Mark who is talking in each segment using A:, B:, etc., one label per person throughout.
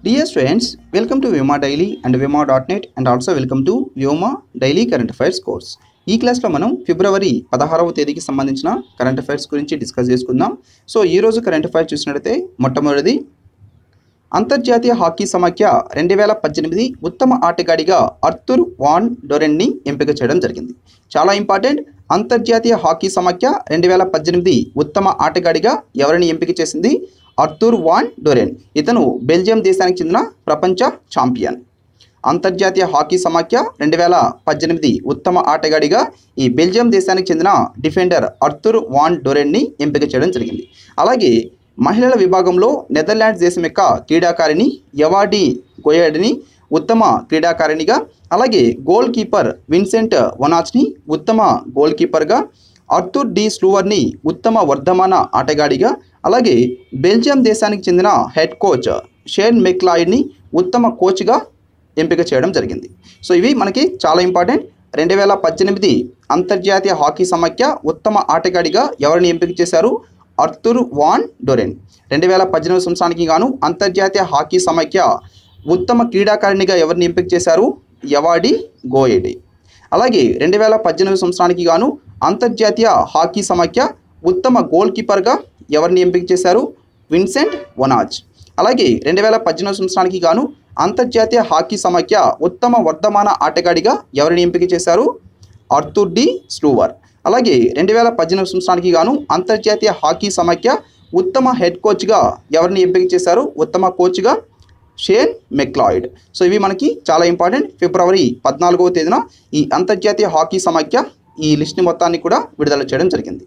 A: Dear students, welcome to Vyoma Daily and Vyoma.net and also welcome to Vyoma Daily Current Affairs course. ఈ క్లాస్లో మనం ఫిబ్రవరి పదహారవ తేదీకి సంబంధించిన కరెంట్ అఫైర్స్ గురించి డిస్కస్ చేసుకుందాం సో ఈ రోజు కరెంట్ అఫైర్స్ చూసినట్లయితే మొట్టమొదటిది అంతర్జాతీయ హాకీ సమాఖ్య రెండు వేల పద్దెనిమిది ఉత్తమ ఆటగాడిగా అర్తుర్ వాన్ డొరెన్ని ఎంపిక చేయడం జరిగింది చాలా ఇంపార్టెంట్ అంతర్జాతీయ హాకీ సమాఖ్య రెండు వేల పద్దెనిమిది ఉత్తమ ఆటగాడిగా ఎవరిని ఎంపిక చేసింది అర్తుర్ వాన్ డొరెన్ ఇతను బెల్జియం దేశానికి చెందిన ప్రపంచ ఛాంపియన్ అంతర్జాతీయ హాకీ సమాఖ్య రెండు వేల పద్దెనిమిది ఉత్తమ ఆటగాడిగా ఈ బెల్జియం దేశానికి చెందిన డిఫెండర్ అర్తుర్ వాన్ డొరెన్ని ఎంపిక చేయడం జరిగింది అలాగే మహిళల విభాగంలో నెదర్లాండ్స్ దేశం యొక్క క్రీడాకారిణి యవాడి గోయడ్ని ఉత్తమ క్రీడాకారిణిగా అలాగే గోల్ కీపర్ విన్సెంట్ వనాచ్ని ఉత్తమ గోల్ కీపర్గా అర్తుర్ డి స్లూవర్ని ఉత్తమ వర్ధమాన ఆటగాడిగా అలాగే బెల్జియం దేశానికి చెందిన హెడ్ కోచ్ షేన్ మెక్లాయిడ్ని ఉత్తమ కోచ్గా ఎంపిక చేయడం జరిగింది సో ఇవి మనకి చాలా ఇంపార్టెంట్ రెండు వేల పద్దెనిమిది అంతర్జాతీయ హాకీ సమాఖ్య ఉత్తమ ఆటగాడిగా ఎవరిని ఎంపిక చేశారు అర్తుర్ వాన్ డొరెన్ రెండు వేల పద్దెనిమిది సంవత్సరానికి గాను అంతర్జాతీయ హాకీ సమాఖ్య ఉత్తమ క్రీడాకారిణిగా ఎవరిని ఎంపిక చేశారు యవాడి గోయడి అలాగే రెండు వేల పద్దెనిమిది సంవత్సరానికి గాను అంతర్జాతీయ హాకీ సమాఖ్య ఉత్తమ గోల్ కీపర్గా ఎవరిని ఎంపిక చేశారు విన్సెంట్ వనాజ్ అలాగే రెండు వేల పద్దెనిమిది సంవత్సరానికి గాను అంతర్జాతీయ హాకీ సమాఖ్య ఉత్తమ వర్ధమాన ఆటగాడిగా ఎవరిని ఎంపిక చేశారు అర్తుర్ డి స్లూవర్ అలాగే రెండు వేల పద్దెనిమిది సంవత్సరానికి గాను అంతర్జాతీయ హాకీ సమాఖ్య ఉత్తమ హెడ్ కోచ్గా ఎవరిని ఎంపిక చేశారు ఉత్తమ కోచ్గా షేన్ మెక్లాయిడ్ సో ఇవి మనకి చాలా ఇంపార్టెంట్ ఫిబ్రవరి పద్నాలుగవ తేదీన ఈ అంతర్జాతీయ హాకీ సమాఖ్య ఈ లిస్ట్ని మొత్తాన్ని కూడా విడుదల చేయడం జరిగింది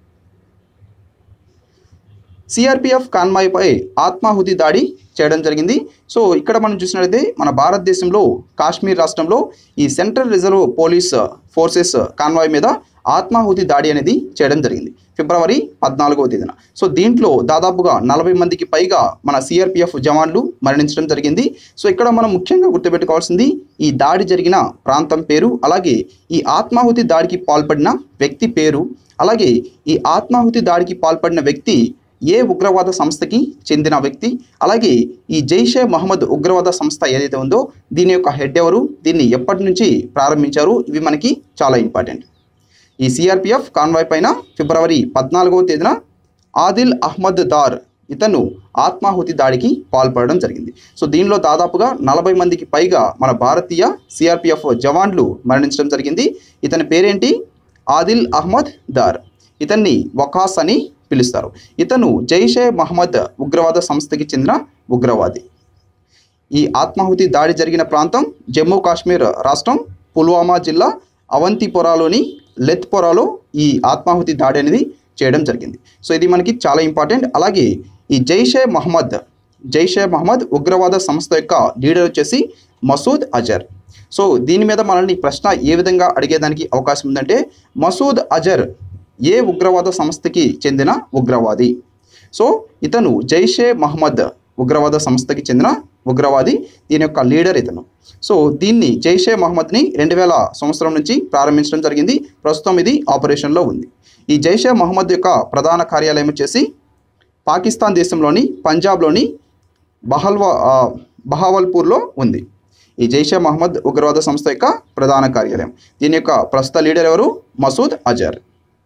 A: సిఆర్పిఎఫ్ కాన్వాయ్పై ఆత్మాహుతి దాడి చేయడం జరిగింది సో ఇక్కడ మనం చూసినట్లయితే మన భారతదేశంలో కాశ్మీర్ రాష్ట్రంలో ఈ central reserve police forces convoy మీద ఆత్మాహుతి దాడి అనేది చేయడం జరిగింది ఫిబ్రవరి పద్నాలుగవ తేదీన సో దీంట్లో దాదాపుగా నలభై మందికి పైగా మన సిఆర్పిఎఫ్ జవాన్లు మరణించడం జరిగింది సో ఇక్కడ మనం ముఖ్యంగా గుర్తుపెట్టుకోవాల్సింది ఈ దాడి జరిగిన ప్రాంతం పేరు అలాగే ఈ ఆత్మాహుతి దాడికి పాల్పడిన వ్యక్తి పేరు అలాగే ఈ ఆత్మాహుతి దాడికి పాల్పడిన వ్యక్తి ఏ ఉగ్రవాద సంస్థకి చెందిన వ్యక్తి అలాగే ఈ జైషే మహమ్మద్ ఉగ్రవాద సంస్థ ఏదైతే ఉందో దీని యొక్క హెడ్ ఎవరు దీన్ని ఎప్పటి నుంచి ప్రారంభించారు ఇవి మనకి చాలా ఇంపార్టెంట్ ఈ సిఆర్పిఎఫ్ కాన్వాయ్ పైన ఫిబ్రవరి పద్నాలుగవ తేదీన ఆదిల్ అహ్మద్ దార్ ఇతను ఆత్మాహుతి దాడికి పాల్పడడం జరిగింది సో దీనిలో దాదాపుగా నలభై మందికి పైగా మన భారతీయ సిఆర్పిఎఫ్ జవాన్లు మరణించడం జరిగింది ఇతని పేరేంటి ఆదిల్ అహ్మద్ దార్ ఇతన్ని వకాస్ అని పిలుస్తారు ఇతను జైషే మహమ్మద్ ఉగ్రవాద సంస్థకి చెందిన ఉగ్రవాది ఈ ఆత్మాహుతి దాడి జరిగిన ప్రాంతం జమ్మూ కాశ్మీర్ రాష్ట్రం పుల్వామా జిల్లా అవంతిపురాలోని లెత్పురాలో ఈ ఆత్మాహుతి దాడి అనేది చేయడం జరిగింది సో ఇది మనకి చాలా ఇంపార్టెంట్ అలాగే ఈ జైషే మహమ్మద్ జైషే మహమ్మద్ ఉగ్రవాద సంస్థ యొక్క లీడర్ వచ్చేసి మసూద్ అజర్ సో దీని మీద మనల్ని ప్రశ్న ఏ విధంగా అడిగేదానికి అవకాశం ఉందంటే మసూద్ అజర్ ఏ ఉగ్రవాద సంస్థకి చెందిన ఉగ్రవాది సో ఇతను జైషే మహమ్మద్ ఉగ్రవాద సంస్థకి చెందిన ఉగ్రవాది దీని యొక్క లీడర్ ఇతను సో దీన్ని జైషే మహమ్మద్ని రెండు వేల సంవత్సరం నుంచి ప్రారంభించడం జరిగింది ప్రస్తుతం ఇది ఆపరేషన్లో ఉంది ఈ జైషే మహమ్మద్ యొక్క ప్రధాన కార్యాలయం వచ్చేసి పాకిస్తాన్ దేశంలోని పంజాబ్లోని బహల్వా ఆ, బహావల్పూర్లో ఉంది ఈ జైషే మహమ్మద్ ఉగ్రవాద సంస్థ యొక్క ప్రధాన కార్యాలయం దీని యొక్క ప్రస్తుత లీడర్ ఎవరు మసూద్ అజర్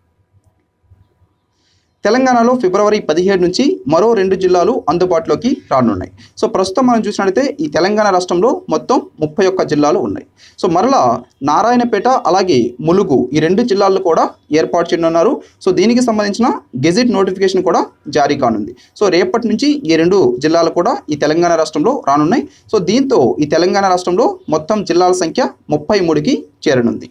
A: తెలంగాణలో ఫిబ్రవరి పదిహేడు నుంచి మరో రెండు జిల్లాలు అందుబాటులోకి రానున్నాయి సో ప్రస్తుతం మనం చూసినట్లయితే ఈ తెలంగాణ రాష్ట్రంలో మొత్తం ముప్పై ఒక్క జిల్లాలు ఉన్నాయి సో మరలా నారాయణపేట అలాగే ములుగు ఈ రెండు జిల్లాల్లో కూడా ఏర్పాటు చేయనున్నారు సో దీనికి సంబంధించిన గెజిట్ నోటిఫికేషన్ కూడా జారీ కానుంది సో రేపటి నుంచి ఈ రెండు జిల్లాలు కూడా ఈ తెలంగాణ రాష్ట్రంలో రానున్నాయి సో దీంతో ఈ తెలంగాణ రాష్ట్రంలో మొత్తం జిల్లాల సంఖ్య ముప్పై మూడుకి చేరనుంది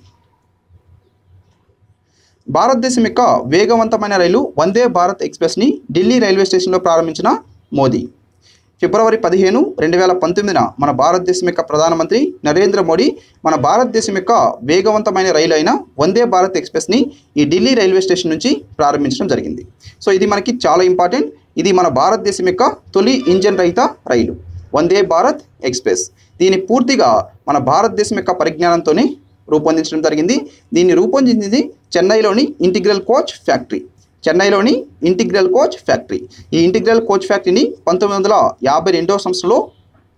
A: భారతదేశం యొక్క వేగవంతమైన రైలు వందే భారత్ ఎక్స్ప్రెస్ని ఢిల్లీ రైల్వే స్టేషన్లో ప్రారంభించిన మోదీ ఫిబ్రవరి పదిహేను రెండు వేల పంతొమ్మిదిన మన భారతదేశం యొక్క ప్రధానమంత్రి నరేంద్ర మోడీ మన భారతదేశం యొక్క వేగవంతమైన రైలు అయిన వందే భారత్ ఎక్స్ప్రెస్ని ఈ ఢిల్లీ రైల్వే స్టేషన్ నుంచి ప్రారంభించడం జరిగింది సో ఇది మనకి చాలా ఇంపార్టెంట్ ఇది మన భారతదేశం యొక్క తొలి ఇంజన్ రహిత రైలు వందే భారత్ ఎక్స్ప్రెస్ దీని పూర్తిగా మన భారతదేశం యొక్క పరిజ్ఞానంతోనే రూపొందించడం జరిగింది దీన్ని రూపొందించింది చెన్నైలోని ఇంటిగ్రల్ కోచ్ ఫ్యాక్టరీ చెన్నైలోని ఇంటిగ్రల్ కోచ్ ఫ్యాక్టరీ ఈ ఇంటిగ్రల్ కోచ్ ఫ్యాక్టరీని పంతొమ్మిది వందల యాభై రెండవ సంవత్సరంలో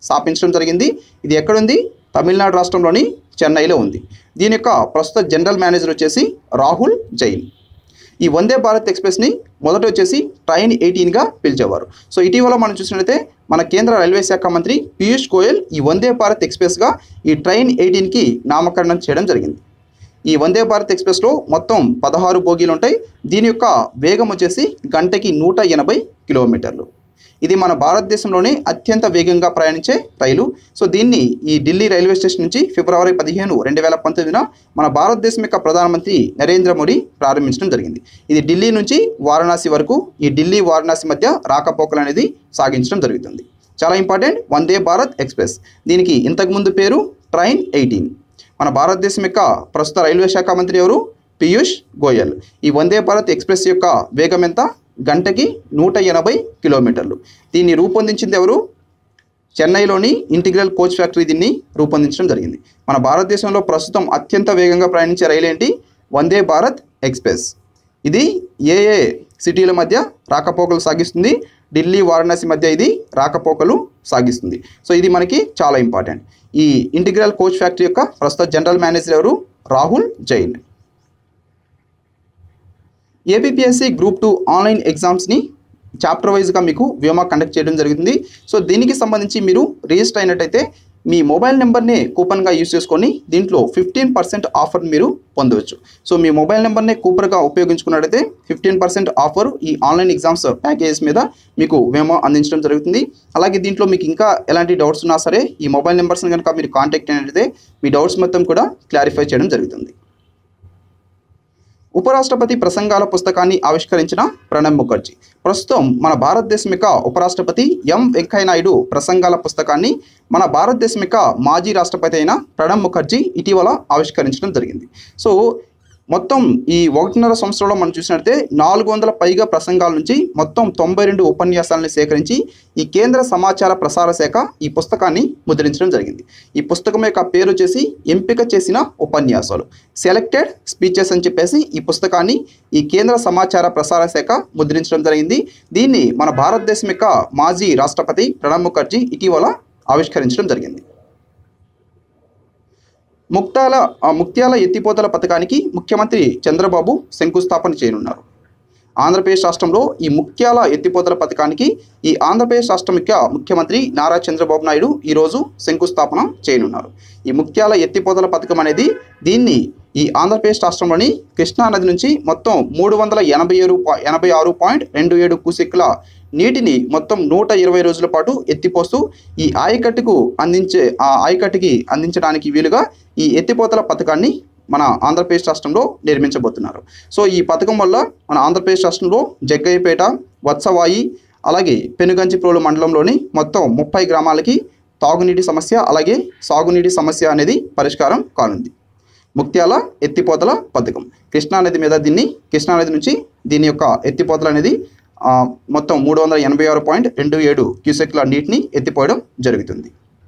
A: స్థాపించడం జరిగింది ఇది ఎక్కడుంది తమిళనాడు రాష్ట్రంలోని చెన్నైలో ఉంది దీని యొక్క ప్రస్తుత జనరల్ మేనేజర్ వచ్చేసి రాహుల్ జైన్ ఈ వందే భారత్ ఎక్స్ప్రెస్ని మొదట వచ్చేసి ట్రైన్ ఎయిటీన్గా పిలిచేవారు సో ఇటీవల మనం చూసినట్లయితే మన కేంద్ర రైల్వే శాఖ మంత్రి పీయూష్ గోయల్ ఈ వందే భారత్ ఎక్స్ప్రెస్గా ఈ ట్రైన్ ఎయిటీన్కి నామకరణం చేయడం జరిగింది ఈ వందే భారత్ ఎక్స్ప్రెస్లో మొత్తం పదహారు బోగీలు ఉంటాయి దీని యొక్క వేగం వచ్చేసి గంటకి నూట ఎనభై కిలోమీటర్లు ఇది మన భారతదేశంలోనే అత్యంత వేగంగా ప్రయాణించే రైలు సో దీన్ని ఈ ఢిల్లీ రైల్వే స్టేషన్ నుంచి ఫిబ్రవరి పదిహేను రెండు వేల పంతొమ్మిదిన మన భారతదేశం యొక్క ప్రధానమంత్రి నరేంద్ర మోడీ ప్రారంభించడం జరిగింది ఇది ఢిల్లీ నుంచి వారణాసి వరకు ఈ ఢిల్లీ వారణాసి మధ్య రాకపోకలు అనేది సాగించడం జరుగుతుంది చాలా ఇంపార్టెంట్ వందే భారత్ ఎక్స్ప్రెస్ దీనికి ఇంతకుముందు పేరు ట్రైన్ ఎయిటీన్ మన భారతదేశం యొక్క ప్రస్తుత రైల్వే శాఖ మంత్రి ఎవరు పీయూష్ గోయల్ ఈ వందే భారత్ ఎక్స్ప్రెస్ యొక్క వేగం ఎంత గంటకి నూట ఎనభై కిలోమీటర్లు దీన్ని రూపొందించింది ఎవరు చెన్నైలోని ఇంటిగ్రల్ కోచ్ ఫ్యాక్టరీ దీన్ని రూపొందించడం జరిగింది మన భారతదేశంలో ప్రస్తుతం అత్యంత వేగంగా ప్రయాణించే రైలు ఏంటి వందే భారత్ ఎక్స్ప్రెస్ ఇది ఏ ఏ సిటీల మధ్య రాకపోకలు సాగిస్తుంది ఢిల్లీ వారణాసి మధ్య ఇది రాకపోకలు సాగిస్తుంది సో ఇది మనకి చాలా ఇంపార్టెంట్ ఈ ఇంటిగ్రల్ కోచ్ ఫ్యాక్టరీ యొక్క ప్రస్తుత జనరల్ మేనేజర్ ఎవరు Rahul Jain APPSC group two online ఎగ్జామ్స్ని చాప్టర్ వైజ్గా మీకు వ్యోమా కండక్ట్ చేయడం జరుగుతుంది సో దీనికి సంబంధించి మీరు రిజిస్టర్ అయినట్టయితే మీ మొబైల్ నెంబర్నే కూపన్గా యూస్ చేసుకొని దీంట్లో ఫిఫ్టీన్ పర్సెంట్ ఆఫర్ మీరు పొందవచ్చు సో మీ మొబైల్ నెంబర్నే కూపన్గా ఉపయోగించుకున్నట్టయితే ఫిఫ్టీన్ పర్సెంట్ ఆఫర్ ఈ ఆన్లైన్ ఎగ్జామ్స్ ప్యాకేజెస్ మీద మీకు వేమో అందించడం జరుగుతుంది అలాగే దీంట్లో మీకు ఇంకా ఎలాంటి డౌట్స్ ఉన్నా సరే ఈ మొబైల్ నెంబర్స్ని కనుక మీరు కాంటాక్ట్ అయినట్టయితే మీ డౌట్స్ మొత్తం కూడా క్లారిఫై చేయడం జరుగుతుంది ఉపరాష్ట్రపతి ప్రసంగాల పుస్తకాన్ని ఆవిష్కరించిన ప్రణబ్ ముఖర్జీ ప్రస్తుతం మన భారతదేశం యొక్క ఉపరాష్ట్రపతి ఎం వెంకయ్యనాయుడు ప్రసంగాల పుస్తకాన్ని మన భారతదేశం యొక్క మాజీ రాష్ట్రపతి అయిన ప్రణబ్ ముఖర్జీ ఇటీవల ఆవిష్కరించడం జరిగింది సో మొత్తం ఈ ఒకటిన్నర సంవత్సరంలో మనం చూసినట్లయితే నాలుగు వందల పైగా ప్రసంగాల నుంచి మొత్తం తొంభై రెండు ఉపన్యాసాలను సేకరించి ఈ కేంద్ర సమాచార ప్రసార శాఖ ఈ పుస్తకాన్ని ముద్రించడం జరిగింది ఈ పుస్తకం యొక్క పేరు వచ్చేసి ఎంపిక చేసిన ఉపన్యాసాలు సెలెక్టెడ్ స్పీచెస్ అని చెప్పేసి ఈ పుస్తకాన్ని ఈ కేంద్ర సమాచార ప్రసార శాఖ ముద్రించడం జరిగింది దీన్ని మన భారతదేశం యొక్క మాజీ రాష్ట్రపతి ప్రణబ్ ముఖర్జీ ఇటీవల ఆవిష్కరించడం జరిగింది ముక్తాల ఆ ముక్త్యాల ఎత్తిపోతల పథకానికి ముఖ్యమంత్రి చంద్రబాబు శంకుస్థాపన చేయనున్నారు ఆంధ్రప్రదేశ్ రాష్ట్రంలో ఈ ముఖ్యాల ఎత్తిపోతల పథకానికి ఈ ఆంధ్రప్రదేశ్ రాష్ట్రం యొక్క ముఖ్యమంత్రి నారా చంద్రబాబు నాయుడు ఈరోజు శంకుస్థాపన చేయనున్నారు ఈ ముఖ్యాల ఎత్తిపోతల పథకం అనేది దీన్ని ఈ ఆంధ్రప్రదేశ్ రాష్ట్రంలోని కృష్ణా నది నుంచి మొత్తం మూడు వందల ఎనభై ఏడు పా- ఎనభై ఆరు పాయింట్ రెండు ఏడు కుసిక్కుల నీటిని మొత్తం నూట ఇరవై రోజుల పాటు ఎత్తిపోస్తూ ఈ ఆయకట్టుకు అందించే ఆ ఆయకట్టుకి అందించడానికి వీలుగా ఈ ఎత్తిపోతల పథకాన్ని మన ఆంధ్రప్రదేశ్ రాష్ట్రంలో నిర్మించబోతున్నారు సో ఈ పథకం వల్ల మన ఆంధ్రప్రదేశ్ రాష్ట్రంలో జగ్గయ్యపేట వత్సవాయి అలాగే పెనుగంచిప్రోలు మండలంలోని మొత్తం ముప్పై గ్రామాలకి తాగునీటి సమస్య అలాగే సాగునీటి సమస్య అనేది పరిష్కారం కానుంది ముక్త్యాల ఎత్తిపోతల పథకం కృష్ణానది మీద దీన్ని కృష్ణానది నుంచి దీని యొక్క ఎత్తిపోతలు అనేది ఆ, మొత్తం మూడు వందల ఎనభై ఆరు పాయింట్ రెండు ఏడు క్యూసెక్ల నీటిని ఎత్తిపోయడం జరుగుతుంది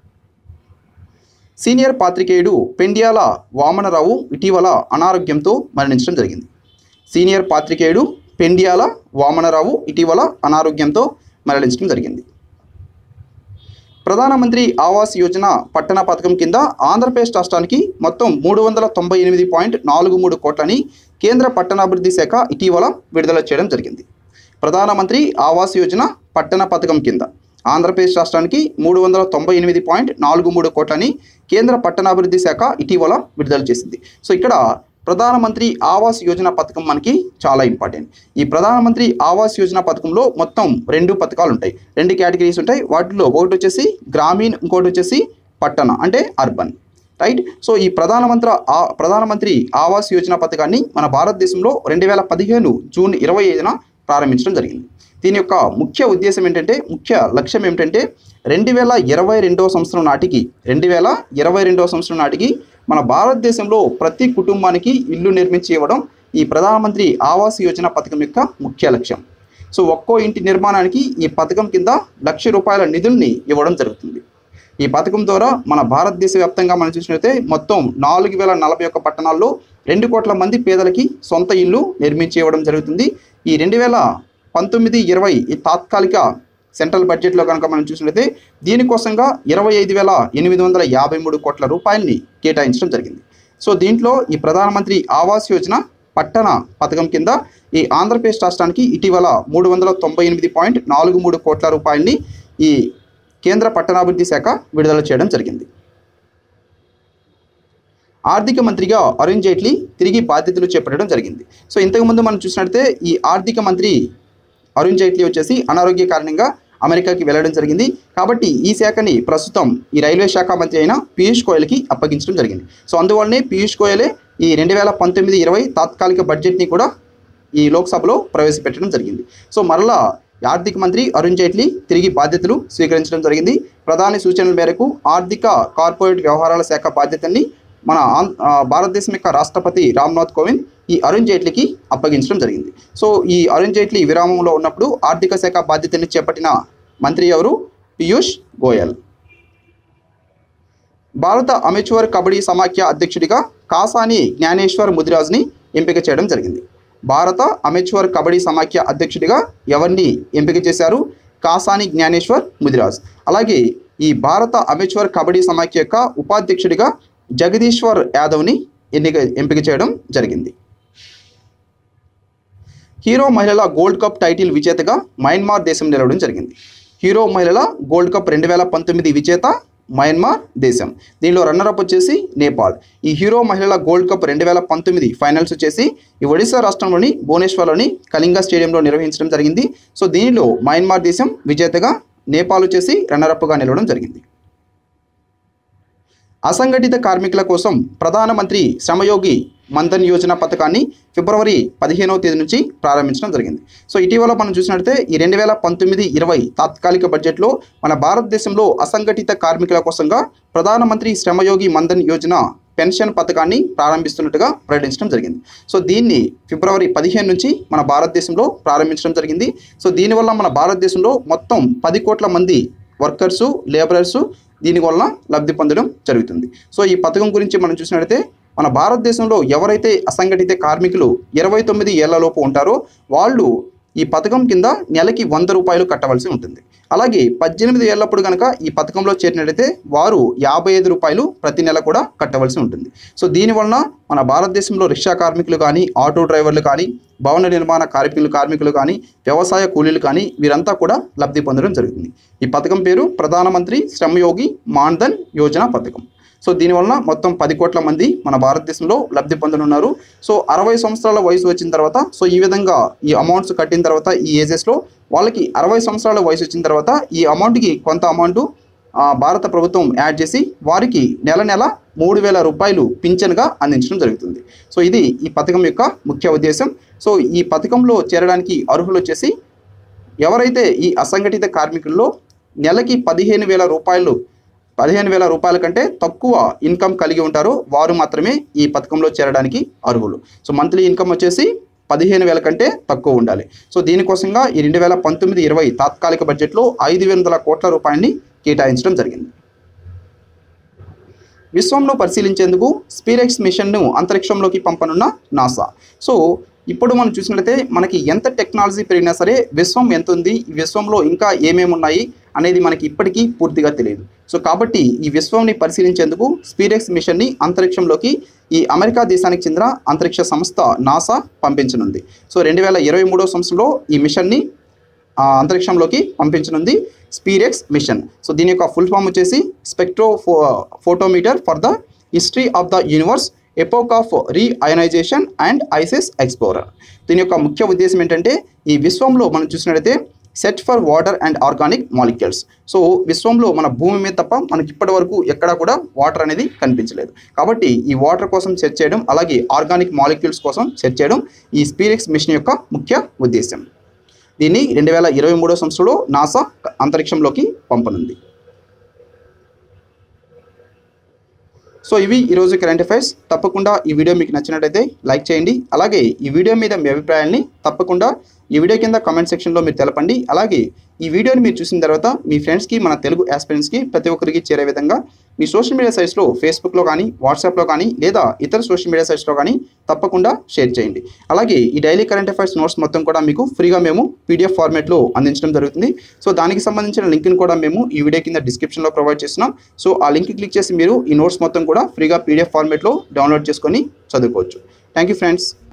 A: సీనియర్ పాత్రికేయుడు పెండ్యాల వామనరావు ఇటీవల అనారోగ్యంతో మరణించడం జరిగింది సీనియర్ పాత్రికేయుడు పెండ్యాల వామనరావు ఇటీవల అనారోగ్యంతో మరణించడం జరిగింది ప్రధానమంత్రి ఆవాస్ యోజన పట్టణ పథకం కింద ఆంధ్రప్రదేశ్ రాష్ట్రానికి మొత్తం మూడు వందల తొంభై ఎనిమిది పాయింట్ నాలుగు మూడు కోట్లని కేంద్ర పట్టణాభివృద్ధి శాఖ ఇటీవల విడుదల చేయడం జరిగింది ప్రధానమంత్రి ఆవాస్ యోజన పట్టణ పథకం కింద ఆంధ్రప్రదేశ్ రాష్ట్రానికి మూడు వందల తొంభై ఎనిమిది పాయింట్ నాలుగు మూడు కోట్లని కేంద్ర పట్టణాభివృద్ధి శాఖ ఇటీవల విడుదల చేసింది సో ఇక్కడ ప్రధానమంత్రి ఆవాస్ యోజన పథకం మనకి చాలా ఇంపార్టెంట్ ఈ ప్రధానమంత్రి ఆవాస్ యోజన పథకంలో మొత్తం రెండు పథకాలు ఉంటాయి రెండు కేటగిరీస్ ఉంటాయి వాటిలో ఒకటి వచ్చేసి గ్రామీణ్ ఇంకోటి వచ్చేసి పట్టణ అంటే అర్బన్ రైట్ సో ఈ ప్రధానమంత్రి ఆ ప్రధానమంత్రి ఆవాస్ యోజన పథకాన్ని మన భారతదేశంలో రెండు వేల పదిహేను జూన్ ఇరవై ఐదున ప్రారంభించడం జరిగింది దీని యొక్క ముఖ్య ఉద్దేశం ఏంటంటే ముఖ్య లక్ష్యం ఏమిటంటే రెండు వేల ఇరవై రెండవ సంవత్సరం నాటికి రెండు వేల ఇరవై రెండవ సంవత్సరం నాటికి మన భారతదేశంలో ప్రతి కుటుంబానికి ఇల్లు నిర్మించి ఇవ్వడం ఈ ప్రధానమంత్రి ఆవాస్ యోజన పథకం యొక్క ముఖ్య లక్ష్యం సో ఒక్కో ఇంటి నిర్మాణానికి ఈ పథకం కింద లక్ష రూపాయల నిధుల్ని ఇవ్వడం జరుగుతుంది ఈ పథకం ద్వారా మన భారతదేశ వ్యాప్తంగా మనం చూసినట్లయితే మొత్తం నాలుగు వేల నలభై ఒక్క పట్టణాల్లో రెండు కోట్ల మంది పేదలకి సొంత ఇల్లు నిర్మించి ఇవ్వడం జరుగుతుంది ఈ రెండు వేల పంతొమ్మిది ఇరవై ఈ తాత్కాలిక సెంట్రల్ బడ్జెట్లో కనుక మనం చూసినట్లయితే దీనికోసంగా ఇరవై ఐదు వేల ఎనిమిది వందల యాభై మూడు కోట్ల రూపాయలని కేటాయించడం జరిగింది సో దీంట్లో ఈ ప్రధానమంత్రి ఆవాస్ యోజన పట్టణ పథకం కింద ఈ ఆంధ్రప్రదేశ్ రాష్ట్రానికి ఇటీవల మూడు వందల తొంభై ఎనిమిది పాయింట్ నాలుగు మూడు కోట్ల రూపాయలని ఈ కేంద్ర పట్టణాభివృద్ధి శాఖ విడుదల చేయడం జరిగింది ఆర్థిక మంత్రిగా అరుణ్ జైట్లీ తిరిగి బాధ్యతలు చేపట్టడం జరిగింది సో ఇంతకుముందు మనం చూసినట్లయితే ఈ ఆర్థిక మంత్రి అరుణ్ జైట్లీ వచ్చేసి అనారోగ్య కారణంగా అమెరికాకి వెళ్ళడం జరిగింది కాబట్టి ఈ శాఖని ప్రస్తుతం ఈ రైల్వే శాఖ మంత్రి అయిన పీయూష్ గోయల్కి అప్పగించడం జరిగింది సో అందువల్లనే పీయూష్ గోయలే ఈ రెండు వేల పంతొమ్మిది ఇరవై తాత్కాలిక బడ్జెట్ని కూడా ఈ లోక్సభలో ప్రవేశపెట్టడం జరిగింది సో మరలా ఆర్థిక మంత్రి అరుణ్ జైట్లీ తిరిగి బాధ్యతలు స్వీకరించడం జరిగింది ప్రధాని సూచనల మేరకు ఆర్థిక కార్పొరేట్ వ్యవహారాల శాఖ బాధ్యతల్ని మన ఆం- ఆ, భారతదేశం యొక్క రాష్ట్రపతి రామ్నాథ్ కోవింద్ ఈ అరుణ్ జైట్లీకి అప్పగించడం జరిగింది సో ఈ అరుణ్ జైట్లీ విరామంలో ఉన్నప్పుడు ఆర్థిక శాఖ బాధ్యతల్ని చేపట్టిన మంత్రి ఎవరు పీయూష్ గోయల్ భారత అమెచ్యూర్ కబడ్డీ సమాఖ్య అధ్యక్షుడిగా కాసాని జ్ఞానేశ్వర్ ముదిరాజ్ని ఎంపిక చేయడం జరిగింది భారత అమెచ్యూర్ కబడ్డీ సమాఖ్య అధ్యక్షుడిగా ఎవరిని ఎంపిక చేశారు కాసాని జ్ఞానేశ్వర్ ముదిరాజ్ అలాగే ఈ భారత అమెచ్యూర్ కబడ్డీ సమాఖ్య యొక్క ఉపాధ్యక్షుడిగా జగదీశ్వర్ యాదవ్ని ఎన్నిక ఎంపిక చేయడం జరిగింది హీరో మహిళల గోల్డ్ కప్ టైటిల్ విజేతగా మయన్మార్ దేశం నిలవడం జరిగింది హీరో మహిళల గోల్డ్ కప్ రెండు వేల పంతొమ్మిది విజేత మయన్మార్ దేశం దీనిలో రన్నరప్ వచ్చేసి నేపాల్ ఈ హీరో మహిళల గోల్డ్ కప్ రెండు వేల పంతొమ్మిది ఫైనల్స్ వచ్చేసి ఈ ఒడిశా రాష్ట్రంలోని భువనేశ్వర్లోని కళింగ స్టేడియంలో నిర్వహించడం జరిగింది సో దీనిలో మయన్మార్ దేశం విజేతగా నేపాల్ వచ్చేసి రన్నరప్గా నిలవడం జరిగింది అసంఘటిత కార్మికుల కోసం ప్రధానమంత్రి శ్రమయోగి మన్ధన్ యోజన పథకాన్ని ఫిబ్రవరి పదిహేనవ తేదీ నుంచి ప్రారంభించడం జరిగింది సో ఇటీవల మనం చూసినట్లయితే ఈ రెండు వేల పంతొమ్మిది ఇరవై తాత్కాలిక బడ్జెట్లో మన భారతదేశంలో అసంఘటిత కార్మికుల కోసంగా ప్రధానమంత్రి శ్రమయోగి మన్ధన్ యోజన పెన్షన్ పథకాన్ని ప్రారంభిస్తున్నట్టుగా ప్రకటించడం జరిగింది సో దీన్ని ఫిబ్రవరి పదిహేను నుంచి మన భారతదేశంలో ప్రారంభించడం జరిగింది సో దీనివల్ల మన భారతదేశంలో మొత్తం పది కోట్ల మంది వర్కర్సు లేబరర్సు దీనివల్ల లబ్ధి పొందడం జరుగుతుంది సో ఈ పథకం గురించి మనం చూసినట్లయితే మన భారతదేశంలో ఎవరైతే అసంఘటిత కార్మికులు ఇరవై తొమ్మిది ఏళ్లలోపు ఉంటారో వాళ్ళు ఈ పథకం కింద నెలకి వంద రూపాయలు కట్టవలసి ఉంటుంది అలాగే పద్దెనిమిది ఏళ్ళప్పుడు కనుక ఈ పథకంలో చేరినట్లయితే వారు యాభై ఐదు రూపాయలు ప్రతి నెల కూడా కట్టవలసి ఉంటుంది సో దీనివలన మన భారతదేశంలో రిక్షా కార్మికులు కానీ ఆటో డ్రైవర్లు కానీ భవన నిర్మాణ కార్మికులు కార్మికులు కానీ వ్యవసాయ కూలీలు కానీ వీరంతా కూడా లబ్ధి పొందడం జరుగుతుంది ఈ పథకం పేరు ప్రధానమంత్రి శ్రమయోగి మాన్ధన్ యోజన పథకం సో దీనివలన మొత్తం పది కోట్ల మంది మన భారతదేశంలో లబ్ధి పొందనున్నారు సో అరవై సంవత్సరాల వయసు వచ్చిన తర్వాత సో ఈ విధంగా ఈ అమౌంట్స్ కట్టిన తర్వాత ఈ ఏజెస్లో వాళ్ళకి అరవై సంవత్సరాల వయసు వచ్చిన తర్వాత ఈ అమౌంట్కి కొంత అమౌంట్ భారత ప్రభుత్వం యాడ్ చేసి వారికి నెల నెల మూడు వేల రూపాయలు పింఛన్గా అందించడం జరుగుతుంది సో ఇది ఈ పథకం యొక్క ముఖ్య ఉద్దేశం సో ఈ పథకంలో చేరడానికి అర్హులు వచ్చేసి ఎవరైతే ఈ అసంఘటిత కార్మికుల్లో నెలకి పదిహేను వేల రూపాయలు పదిహేను వేల రూపాయల కంటే తక్కువ ఇన్కమ్ కలిగి ఉంటారో వారు మాత్రమే ఈ పథకంలో చేరడానికి అర్హులు సో మంత్లీ ఇన్కమ్ వచ్చేసి పదిహేను వేల కంటే తక్కువ ఉండాలి సో దీనికోసంగా ఈ రెండు వేల పంతొమ్మిది ఇరవై తాత్కాలిక బడ్జెట్లో ఐదు వందల కోట్ల రూపాయలని కేటాయించడం జరిగింది విశ్వంలో పరిశీలించేందుకు స్పీరెక్స్ మిషన్ను అంతరిక్షంలోకి పంపనున్న నాసా సో ఇప్పుడు మనం చూసినట్లయితే మనకి ఎంత టెక్నాలజీ పెరిగినా సరే విశ్వం ఎంత ఉంది ఈ విశ్వంలో ఇంకా ఏమేమి ఉన్నాయి అనేది మనకి ఇప్పటికీ పూర్తిగా తెలియదు సో కాబట్టి ఈ విశ్వంని పరిశీలించేందుకు స్పీరెక్స్ మిషన్ని అంతరిక్షంలోకి ఈ అమెరికా దేశానికి చెందిన అంతరిక్ష సంస్థ నాసా పంపించనుంది సో రెండు వేల ఇరవై మూడో సంవత్సరంలో ఈ మిషన్ని ఆ, అంతరిక్షంలోకి పంపించనుంది స్పీరెక్స్ మిషన్ సో దీని యొక్క ఫుల్ ఫామ్ వచ్చేసి స్పెక్ట్రో ఫో photometer for the history of the universe epoch of reionization and ices explorer దీని యొక్క ముఖ్య ఉద్దేశం ఏంటంటే ఈ విశ్వంలో మనం చూసినట్లయితే set for water and organic molecules so విశ్వంలో మన భూమి మీద తప్ప మనకి ఇప్పటి వరకు ఎక్కడా కూడా వాటర్ అనేది కనిపించలేదు కాబట్టి ఈ వాటర్ కోసం సెర్చ్ చేయడం అలాగే ఆర్గానిక్ మాలిక్యూల్స్ కోసం సెర్చ్ చేయడం ఈ స్పీరిక్స్ మిషన్ యొక్క ముఖ్య ఉద్దేశం దీన్ని రెండు వేల ఇరవై మూడో సంవత్సరంలో నాసా అంతరిక్షంలోకి పంపనుంది సో ఇవి ఈరోజు కరెంట్ అఫైర్స్ తప్పకుండా ఈ వీడియో మీకు నచ్చినట్లయితే లైక్ చేయండి అలాగే ఈ వీడియో మీద మీ అభిప్రాయాల్ని తప్పకుండా ఈ వీడియో కింద కామెంట్ సెక్షన్లో మీరు తెలపండి అలాగే ఈ వీడియోని మీరు చూసిన తర్వాత మీ ఫ్రెండ్స్కి మన తెలుగు ఆస్పిరెంట్స్కి ప్రతి ఒక్కరికి చేరే విధంగా మీ సోషల్ మీడియా సైట్స్లో ఫేస్బుక్లో కానీ వాట్సాప్లో కానీ లేదా ఇతర సోషల్ మీడియా సైట్స్లో కానీ తప్పకుండా షేర్ చేయండి అలాగే ఈ డైలీ కరెంట్ అఫైర్స్ నోట్స్ మొత్తం కూడా మీకు ఫ్రీగా మేము పీడిఎఫ్ ఫార్మేట్లో అందించడం జరుగుతుంది సో దానికి సంబంధించిన లింక్ని కూడా మేము ఈ వీడియో కింద డిస్క్రిప్షన్లో ప్రొవైడ్ చేస్తున్నాం సో ఆ లింక్ క్లిక్ చేసి మీరు ఈ నోట్స్ మొత్తం కూడా ఫ్రీగా పీడిఎఫ్ ఫార్మేట్లో డౌన్లోడ్ చేసుకొని చదువుకోవచ్చు థ్యాంక్ యూ ఫ్రెండ్స్